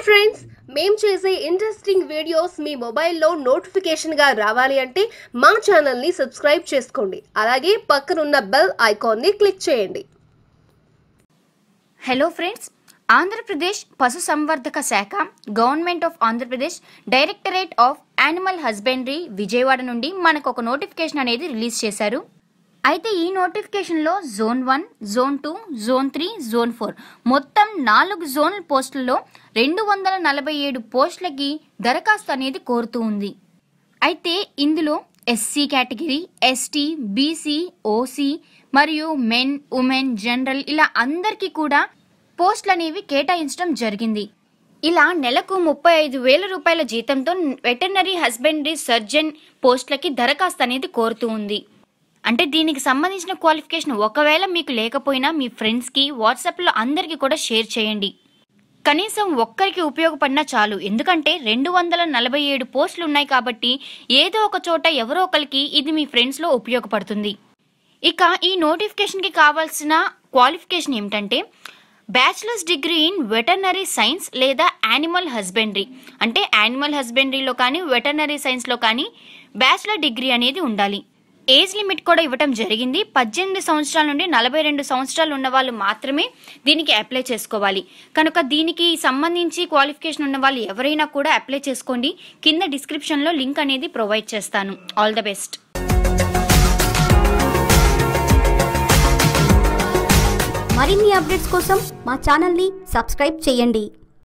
friends మేం చేసే interesting videos మీ మొబైల్లో నోటిఫికేషన్గా రావాలి అంటే మా ఛానల్ని సబ్స్క్రైబ్ చేసుకోండి అలాగే పక్కనున్న బెల్ ఐకాన్ని క్లిక్ చేయండి హలో ఫ్రెండ్స్ ఆంధ్రప్రదేశ్ పశుసంవర్ధక శాఖ government of Andhra Pradesh directorate of animal husbandry Vijayawada నుండి మనకు ఒక నోటిఫికేషన్ అనేది రిలీజ్ చేశారు అయితే ఈ నోటిఫికేషన్లో zone one zone two zone three zone four మొత్తం నాలుగు జోనల్ పోస్టుల్లో రెండు వందల నలభై ఏడు పోస్టులకి దరఖాస్తు అనేది కోరుతూ ఉంది అయితే ఇందులో SC category ST BC OC మరియు మెన్ ఉమెన్ జనరల్ ఇలా అందరికీ కూడా పోస్టులు అనేవి కేటాయించడం జరిగింది ఇలా నెలకు ముప్పై ఐదు వేల రూపాయల జీతంతో వెటర్నరీ హస్బెండరీ సర్జన్ పోస్టులకి దరఖాస్తు అనేది కోరుతూ ఉంది అంటే దీనికి సంబంధించిన క్వాలిఫికేషన్ ఒకవేళ మీకు లేకపోయినా మీ ఫ్రెండ్స్కి వాట్సాప్లో అందరికీ కూడా షేర్ చేయండి కనీసం ఒక్కరికి ఉపయోగపడినా చాలు ఎందుకంటే రెండు వందల నలభై ఏడు పోస్టులు ఉన్నాయి కాబట్టి ఏదో ఒక చోట ఎవరో ఒకరికి ఇది మీ ఫ్రెండ్స్లో ఉపయోగపడుతుంది ఇక ఈ నోటిఫికేషన్కి కావాల్సిన క్వాలిఫికేషన్ ఏమిటంటే bachelors degree in veterinary science లేదా యానిమల్ హస్బెండరీ అంటే యానిమల్ హస్బెండరీలో కానీ వెటర్నరీ సైన్స్లో కానీ బ్యాచిలర్ డిగ్రీ అనేది ఉండాలి ఏజ్ లిమిట్ కూడా ఇవ్వటం జరిగింది పద్దెనిమిది సంవత్సరాల నుండి నలభై రెండు సంవత్సరాలు ఉన్న వాళ్ళు మాత్రమే దీనికి అప్లై చేసుకోవాలి కనుక దీనికి సంబంధించి క్వాలిఫికేషన్ ఉన్న వాళ్ళు ఎవరైనా కూడా అప్లై చేసుకోండి కింద డిస్క్రిప్షన్లో లింక్ అనేది ప్రొవైడ్ చేస్తాను ఆల్ ద బెస్ట్ మరిన్ని అప్డేట్స్ కోసం మా ఛానల్ని సబ్స్క్రైబ్ చేయండి